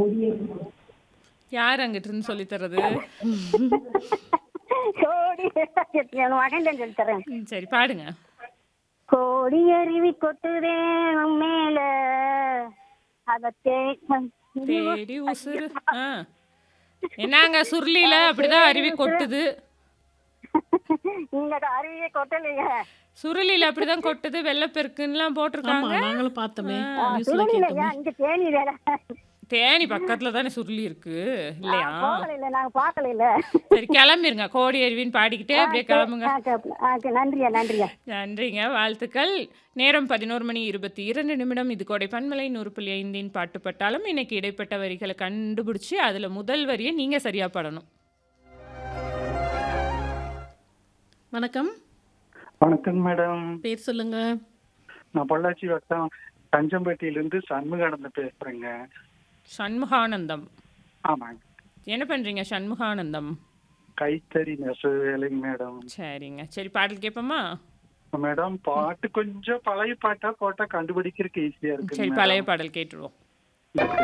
யார் அங்கிட்டு இருந்து சொல்லி தர்றது கோடி என் மகன் தான் சொல்லி தரேன் ம், சரி பாடுங்க கோடி அருவி கொட்டுதே உன் மேல அத தே- தேடி உசுறு ஆ என்னங்க சுருளியில அப்படிதான் அருவி கொட்டுது இங்க அருவியே கொட்டலையே சுருளியில அப்படிதான் கொட்டுது வெள்ளப்பெருக்குன்னுலாம் ஆமா போட்டிருக்காங்க நாங்களும் பார்த்தோமே நியூஸ்ல சுருளிலையா கேட்டோமே இங்க தேனி வேலை தேனி பக்கத்துல தானே சுருளி இருக்கு இல்லையா போகல இல்ல நாங்க பார்க்கல இல்ல சரி கிளம்பிருங்க கோடி அருவின்னு பாடிக்கிட்டே அப்படியே கிளம்புங்க ஆ, கேப்பல. ஆ, கே- நன்றியா நன்றியா நன்றிங்க வாழ்த்துக்கள் நேரம் பதினோரு மணி இருபத்தி இரண்டு நிமிடம் இது கோடை பன்மலை நூறு புள்ளி ஐந்தின் பாட்டு பட்டாலும் இன்னைக்கு இடைப்பட்ட வரிகளை கண்டுபிடிச்சி அதுல முதல் வரியை நீங்க சரியா பாடணும் வணக்கம் வணக்கம் மேடம் பேர் சொல்லுங்க நான் பொள்ளாச்சி வட்டம் தஞ்சம்பேட்டையிலிருந்து சண்முகானந்தம் பேசுறேங்க சண்முகானந்தம் ஆமாங்க என்ன பண்றீங்க சண்முகானந்தம் கைத்தறி நெசவு வேலைங்க மேடம் சரிங்க சரி பாடல் கேட்போமா மேடம் பாட்டு கொஞ்சம் பழைய பாட்டா போட்டா கண்டுபிடிக்கிறதுக்கு ஈஸியா இருக்கு சரி பழைய பாடல் கேட்டுருவோம்